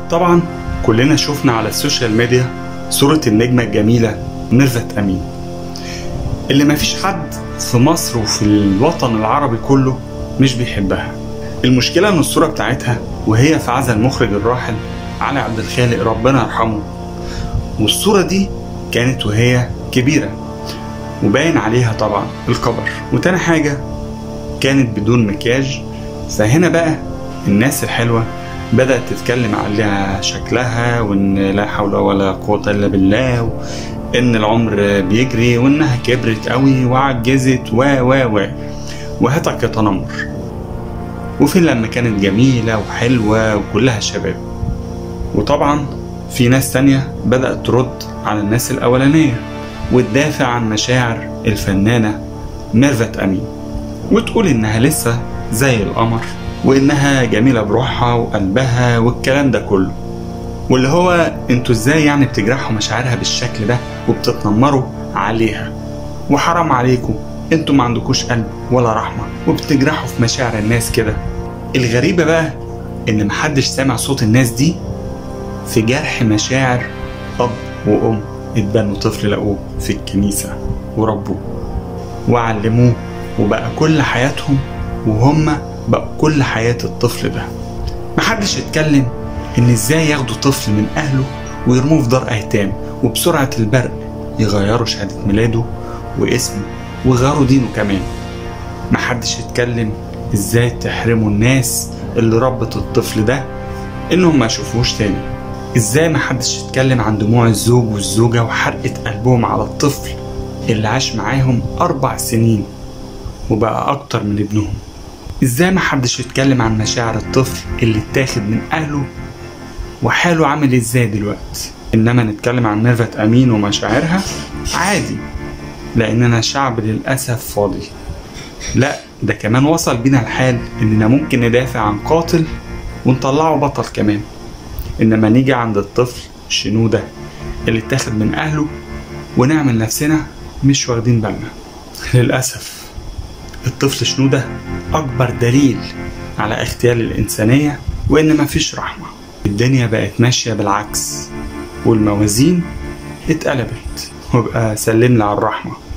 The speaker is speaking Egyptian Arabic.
طبعا كلنا شفنا على السوشيال ميديا صورة النجمة الجميلة ميرفت أمين اللي مفيش حد في مصر وفي الوطن العربي كله مش بيحبها المشكلة إن الصورة بتاعتها وهي في عزا المخرج الراحل علي عبد الخالق ربنا يرحمه والصورة دي كانت وهي كبيرة وباين عليها طبعا الكبر وتاني حاجة كانت بدون مكياج فهنا بقى الناس الحلوة بدأت تتكلم عليها شكلها وإن لا حول ولا قوة إلا بالله وإن العمر بيجري وإنها كبرت قوي وعجزت و و و وهتك تنمر وفين لما كانت جميلة وحلوة وكلها شباب وطبعا في ناس تانية بدأت ترد على الناس الأولانية وتدافع عن مشاعر الفنانة ميرفت أمين وتقول إنها لسه زي القمر وإنها جميلة بروحها وقلبها والكلام ده كله واللي هو انتوا ازاي يعني بتجرحوا مشاعرها بالشكل ده وبتتنمروا عليها وحرام عليكم انتوا ما عندكوش قلب ولا رحمة وبتجرحوا في مشاعر الناس كده الغريبة بقى ان محدش سامع صوت الناس دي في جرح مشاعر أب وأم اتبنوا طفل لقوه في الكنيسة وربوه وعلموه وبقى كل حياتهم وهم بقى كل حياة الطفل ده محدش اتكلم ان ازاي ياخدوا طفل من اهله ويرموه في دار ايتام وبسرعة البرق يغيروا شهادة ميلاده واسمه ويغيروا دينه كمان محدش اتكلم ازاي تحرموا الناس اللي ربت الطفل ده انهم ما يشوفوش تاني ازاي محدش اتكلم عن دموع الزوج والزوجة وحرقة قلبهم على الطفل اللي عاش معاهم أربع سنين وبقى أكتر من ابنهم ازاي محدش يتكلم عن مشاعر الطفل اللي اتاخد من أهله وحاله عامل ازاي دلوقتي انما نتكلم عن ميرفت امين ومشاعرها عادي لاننا شعب للاسف فاضي لا ده كمان وصل بينا الحال اننا ممكن ندافع عن قاتل ونطلعه بطل كمان انما نيجي عند الطفل شنودة اللي اتاخد من اهله ونعمل نفسنا مش واخدين بالنا للاسف الطفل شنودة اكبر دليل على اغتيال الانسانية وان مفيش رحمة الدنيا بقت ماشية بالعكس والموازين اتقلبت وبقى سلمنا على الرحمة